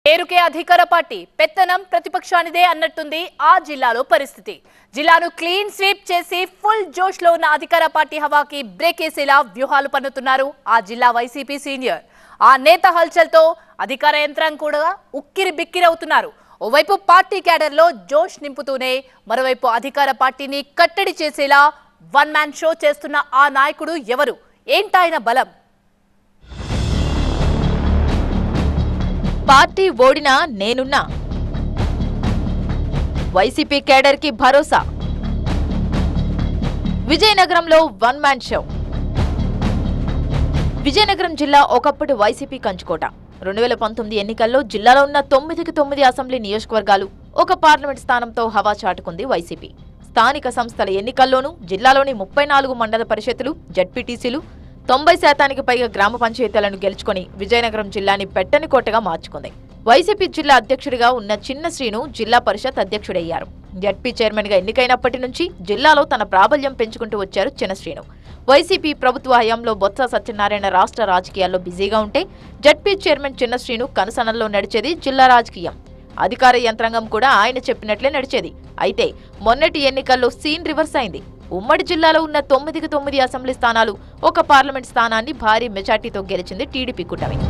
పేరుకే అధికార పార్టీ పెత్తనం ప్రతిపక్షానిదే అన్నట్టుంది ఆ జిల్లాలో పరిస్థితి జిల్లాను క్లీన్ స్వీప్ చేసి ఫుల్ జోష్ లో ఉన్న అధికార పార్టీ హవాకి బ్రేక్ వేసేలా వ్యూహాలు పన్నుతున్నారు ఆ జిల్లా వైసీపీ సీనియర్ ఆ నేత హల్చల్తో అధికార యంత్రాంగం కూడా ఉక్కిరి బిక్కిరవుతున్నారు ఓవైపు పార్టీ క్యాడర్లో జోష్ నింపుతూనే మరోవైపు అధికార పార్టీని కట్టడి చేసేలా వన్ మ్యాన్ షో చేస్తున్న ఆ నాయకుడు ఎవరు ఏంటాయన బలం పార్టీ ఓడినా నేనున్నా వైసీపీ కేడర్ కి భరోసా విజయనగరంలో వన్ మ్యాన్ షో విజయనగరం జిల్లా ఒకప్పటి వైసీపీ కంచుకోట రెండు వేల పంతొమ్మిది ఎన్నికల్లో జిల్లాలో ఉన్న తొమ్మిదికి తొమ్మిది అసెంబ్లీ నియోజకవర్గాలు ఒక పార్లమెంట్ స్థానంతో హవా చాటుకుంది వైసీపీ స్థానిక సంస్థల ఎన్నికల్లోనూ జిల్లాలోని ముప్పై నాలుగు మండల పరిషత్తులు జడ్పీటీసీలు తొంభై శాతానికి పైగా గ్రామ పంచాయతీలను గెలుచుకొని విజయనగరం జిల్లాని పెట్టని కోటగా మార్చుకుంది వైసీపీ జిల్లా అధ్యక్షుడిగా ఉన్న చిన్న శ్రీను జిల్లా పరిషత్ అధ్యక్షుడయ్యారు జడ్పీ చైర్మన్ గా ఎన్నికైనప్పటి నుంచి జిల్లాలో తన ప్రాబల్యం పెంచుకుంటూ వచ్చారు చిన్న శ్రీను వైసీపీ ప్రభుత్వ హయాంలో బొత్స సత్యనారాయణ రాష్ట్ర రాజకీయాల్లో బిజీగా ఉంటే జడ్పీ చైర్మన్ చిన్న శ్రీను కనసనల్లో నడిచేది జిల్లా రాజకీయం అధికార యంత్రాంగం కూడా ఆయన చెప్పినట్లే నడిచేది అయితే మొన్నటి ఎన్నికల్లో సీన్ రివర్స్ అయింది ఉమ్మడి జిల్లాలో ఉన్న తొమ్మిదికి తొమ్మిది అసెంబ్లీ స్థానాలు ఒక పార్లమెంట్ స్థానాన్ని భారీ మెజార్టీతో గెలిచింది టీడీపీ కూటమి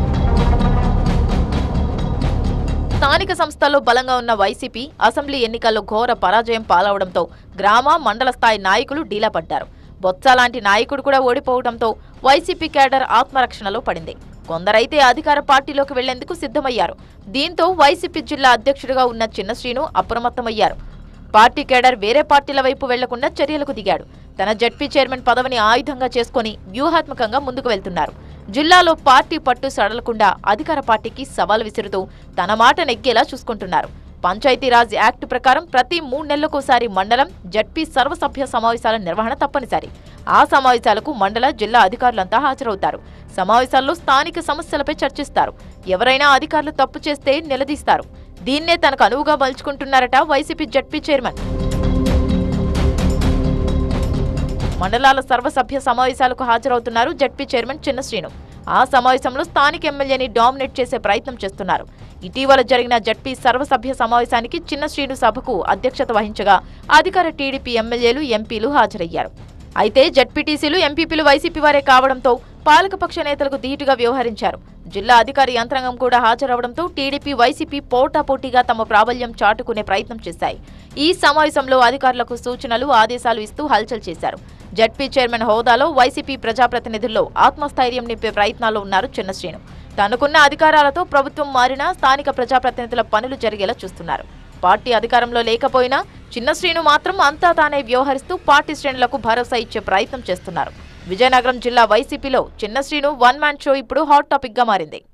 స్థానిక సంస్థల్లో బలంగా ఉన్న వైసీపీ అసెంబ్లీ ఎన్నికల్లో ఘోర పరాజయం పాలవడంతో గ్రామ మండల స్థాయి నాయకులు డీలా పడ్డారు బొత్స లాంటి నాయకుడు కూడా ఓడిపోవడంతో వైసీపీ కేడర్ ఆత్మరక్షణలో పడింది కొందరైతే అధికార పార్టీలోకి వెళ్లేందుకు సిద్ధమయ్యారు దీంతో వైసీపీ జిల్లా అధ్యక్షుడిగా ఉన్న చిన్న శ్రీను అప్రమత్తమయ్యారు పార్టీ కేడర్ వేరే పార్టీల వైపు వెళ్లకుండా చర్యలకు దిగాడు తన జడ్పీ చైర్మన్ పదవిని ఆయుధంగా చేసుకుని వ్యూహాత్మకంగా ముందుకు వెళ్తున్నారు జిల్లాలో పార్టీ పట్టు సడలకుండా అధికార పార్టీకి సవాల్ విసురుతూ తన మాట నెగ్గేలా చూసుకుంటున్నారు పంచాయతీరాజ్ యాక్ట్ ప్రకారం ప్రతి మూడు నెలలకోసారి మండలం జడ్పీ సర్వసభ్య సమావేశాల నిర్వహణ తప్పనిసరి ఆ సమావేశాలకు మండల జిల్లా అధికారులంతా హాజరవుతారు సమావేశాల్లో స్థానిక సమస్యలపై చర్చిస్తారు ఎవరైనా అధికారులు తప్పు చేస్తే నిలదీస్తారు దీన్నే తనకు అనువుగా మలుచుకుంటున్నారట వైసీపీ జడ్పీ చైర్మన్ మండలాల సర్వసభ్య సమావేశాలకు హాజరవుతున్నారు జడ్పీ చైర్మన్ చిన్న శ్రీను ఆ సమావేశంలో స్థానిక ఎమ్మెల్యేని డామినేట్ చేసే ప్రయత్నం చేస్తున్నారు ఇటీవల జరిగిన జడ్పీ సర్వసభ్య సమావేశానికి చిన్న శ్రీను సభకు అధ్యక్షత వహించగా అధికార టీడీపీ ఎమ్మెల్యేలు ఎంపీలు హాజరయ్యారు అయితే జడ్పీటీసీలు ఎంపీపీలు వైసీపీ వారే కావడంతో పాలకపక్ష నేతలకు ధీటుగా వ్యవహరించారు జిల్లా అధికారి యంత్రాంగం కూడా హాజరవడంతో టీడీపీ వైసీపీ పోటాపోటీగా తమ ప్రాబల్యం చాటుకునే ప్రయత్నం చేశాయి ఈ సమావేశంలో అధికారులకు సూచనలు ఆదేశాలు ఇస్తూ హల్చల్ చేశారు జడ్పీ చైర్మన్ హోదాలో వైసీపీ ప్రజాప్రతినిధుల్లో ఆత్మస్థైర్యం నింపే ప్రయత్నాల్లో ఉన్నారు చిన్న శ్రీను తనకున్న అధికారాలతో ప్రభుత్వం మారినా స్థానిక ప్రజాప్రతినిధుల పనులు జరిగేలా చూస్తున్నారు పార్టీ అధికారంలో లేకపోయినా చిన్న శ్రీను మాత్రం అంతా తానే వ్యవహరిస్తూ పార్టీ శ్రేణులకు భరోసా ఇచ్చే ప్రయత్నం చేస్తున్నారు విజయనగరం జిల్లా వైసీపీలో Chinna Srinu one man show ఇప్పుడు హాట్ టాపిక్ గా మారింది